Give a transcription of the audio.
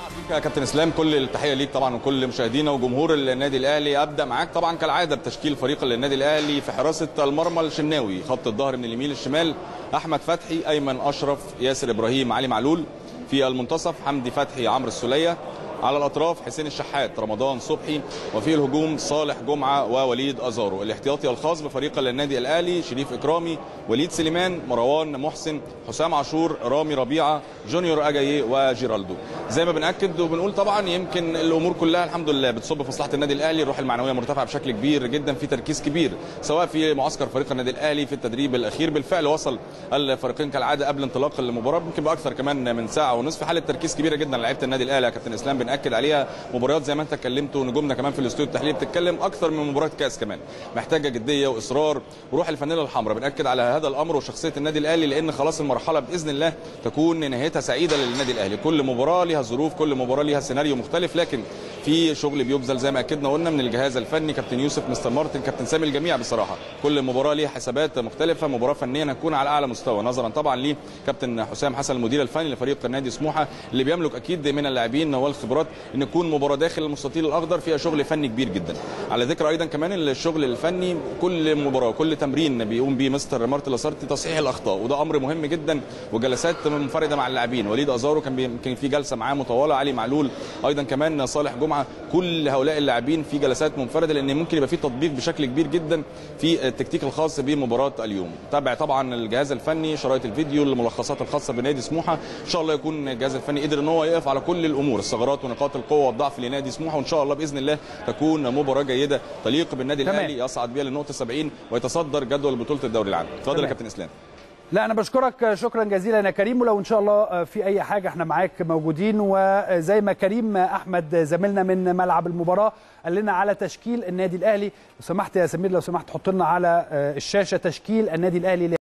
بيك يا كابتن اسلام كل التحيه ليك طبعا وكل مشاهدينا وجمهور النادي الاهلي ابدا معاك طبعا كالعاده بتشكيل فريق النادي الاهلي في حراسه المرمى الشناوي خط الظهر من اليمين للشمال احمد فتحي ايمن اشرف ياسر ابراهيم علي معلول في المنتصف حمدي فتحي عمرو السوليه على الاطراف حسين الشحات رمضان صبحي وفي الهجوم صالح جمعه ووليد ازارو الاحتياطي الخاص بفريق النادي الاهلي شريف اكرامي وليد سليمان مروان محسن حسام عاشور رامي ربيعه جونيور اجاييه وجيرالدو زي ما بناكد وبنقول طبعا يمكن الامور كلها الحمد لله بتصب في مصلحه النادي الاهلي الروح المعنويه مرتفعه بشكل كبير جدا في تركيز كبير سواء في معسكر فريق النادي الاهلي في التدريب الاخير بالفعل وصل الفريقين كالعاده قبل انطلاق المباراه يمكن باكثر كمان من ساعه ونصف حاله تركيز كبيره جدا لعيبه النادي الاهلي يا كابتن اسلام بناكد عليها مباريات زي ما انت اتكلمت ونجومنا كمان في الاستوديو التحليلي بتتكلم اكثر من مباراه كاس كمان محتاجه جديه واصرار وروح الفانيلا الحمراء بناكد على هذا الامر وشخصيه النادي الاهلي لان خلاص المرحله باذن الله تكون نهايتها سعيده للنادي الاهلي كل مباراه ليها ظروف كل مباراه ليها سيناريو مختلف لكن في شغل بيبذل زي ما اكدنا وقلنا من الجهاز الفني كابتن يوسف مستر مارتن كابتن سامي الجميع بصراحه كل مباراه ليها حسابات مختلفه مباراه فنيا هتكون على اعلى مستوى نظرا طبعا لكابتن حسام حسن المدير الفني لفريق نادي سموحه اللي بيملك اكيد من اللاعبين والخبرات ان تكون مباراه داخل المستطيل الاخضر فيها شغل فني كبير جدا على ذكر ايضا كمان الشغل الفني كل مباراه كل تمرين بيقوم بيه مستر مارتن لاسارتي تصحيح الاخطاء وده امر مهم جدا وجلسات منفرده مع اللاعبين وليد ازارو كان يمكن في جلسه معاه مطوله علي معلول ايضا كمان صالح جمعه كل هؤلاء اللاعبين في جلسات منفرده لان ممكن يبقى في تطبيق بشكل كبير جدا في التكتيك الخاص بمباراه اليوم تابع طبعا الجهاز الفني شرايط الفيديو الملخصات الخاصه بنادي سموحه ان شاء الله يكون الجهاز الفني قدر ان هو يقف على كل الامور الثغرات ونقاط القوه والضعف لنادي سموحه وان شاء الله باذن الله تكون مباراه جيده تليق بالنادي تمام. الاهلي يصعد بها للنقطه 70 ويتصدر جدول بطوله الدوري العام اتفضل يا تمام. كابتن اسلام لا انا بشكرك شكرا جزيلا يا كريم ولو ان شاء الله في اي حاجه احنا معاك موجودين وزي ما كريم احمد زميلنا من ملعب المباراه قال لنا على تشكيل النادي الاهلي لو سمحت يا سمير لو سمحت حط لنا على الشاشه تشكيل النادي الاهلي